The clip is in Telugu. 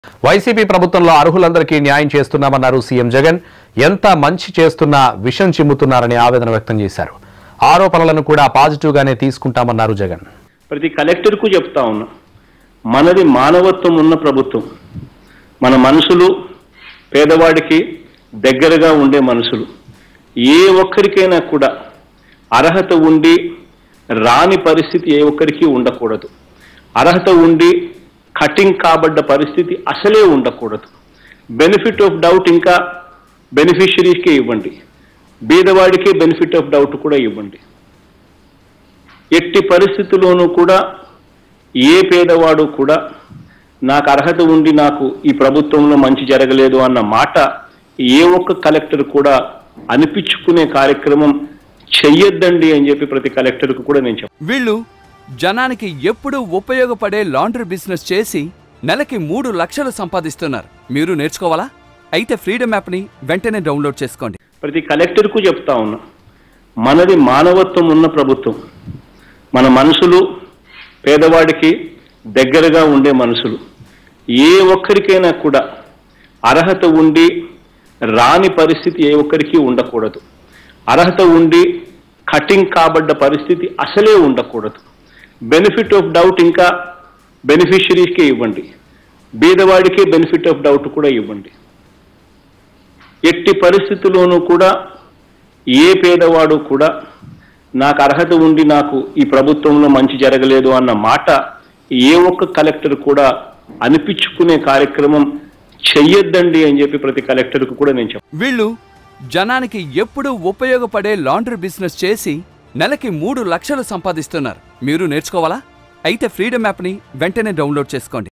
వైసీపీ ప్రభుత్వంలో అర్హులందరికీ న్యాయం చేస్తున్నామన్నారు సీఎం జగన్ ఎంత మంచి చేస్తున్నా విషం చిమ్ముతున్నారని ఆవేదన వ్యక్తం చేశారు ఆరోపణలను కూడా పాజిటివ్ గానే తీసుకుంటామన్నారు జగన్ ప్రతి కలెక్టర్కు చెప్తా ఉన్నా మనది మానవత్వం ఉన్న ప్రభుత్వం మన మనుషులు పేదవాడికి దగ్గరగా ఉండే మనుషులు ఏ ఒక్కరికైనా కూడా అర్హత ఉండి రాని పరిస్థితి ఏ ఒక్కరికి ఉండకూడదు అర్హత ఉండి కటింగ్ కాబడ్డ పరిస్థితి అసలే ఉండకూడదు బెనిఫిట్ ఆఫ్ డౌట్ ఇంకా బెనిఫిషరీస్కే ఇవ్వండి బీదవాడికే బెనిఫిట్ ఆఫ్ డౌట్ కూడా ఇవ్వండి ఎట్టి పరిస్థితుల్లోనూ కూడా ఏ పేదవాడు కూడా నాకు అర్హత ఉండి నాకు ఈ ప్రభుత్వంలో మంచి జరగలేదు అన్న మాట ఏ ఒక్క కలెక్టర్ కూడా అనిపించుకునే కార్యక్రమం చెయ్యొద్దండి అని చెప్పి ప్రతి కలెక్టర్కు కూడా నేను చెప్తాను వీళ్ళు జనానికి ఎప్పుడూ ఉపయోగపడే లాండ్రీ బిజినెస్ చేసి నెలకి మూడు లక్షలు సంపాదిస్తున్నారు మీరు నేర్చుకోవాలా అయితే ఫ్రీడమ్ యాప్ని వెంటనే డౌన్లోడ్ చేసుకోండి ప్రతి కలెక్టర్కు చెప్తా ఉన్నా మనది మానవత్వం ఉన్న ప్రభుత్వం మన మనుషులు పేదవాడికి దగ్గరగా ఉండే మనుషులు ఏ ఒక్కరికైనా కూడా అర్హత ఉండి రాని పరిస్థితి ఏ ఒక్కరికి ఉండకూడదు అర్హత ఉండి కటింగ్ కాబడ్డ పరిస్థితి అసలే ఉండకూడదు బెనిఫిట్ ఆఫ్ డౌట్ ఇంకా బెనిఫిషరీస్కే ఇవ్వండి బీదవాడికే బెనిఫిట్ ఆఫ్ డౌట్ కూడా ఇవ్వండి ఎట్టి పరిస్థితుల్లోనూ కూడా ఏ పేదవాడు కూడా నాకు అర్హత ఉండి నాకు ఈ ప్రభుత్వంలో మంచి జరగలేదు అన్న మాట ఏ ఒక్క కలెక్టర్ కూడా అనిపించుకునే కార్యక్రమం చెయ్యొద్దండి అని చెప్పి ప్రతి కలెక్టర్కు కూడా నేను చెప్తాను వీళ్ళు జనానికి ఎప్పుడూ ఉపయోగపడే లాండ్రీ బిజినెస్ చేసి నెలకి మూడు లక్షలు సంపాదిస్తున్నారు మీరు నేర్చుకోవాలా అయితే ఫ్రీడమ్ యాప్ని వెంటనే డౌన్లోడ్ చేసుకోండి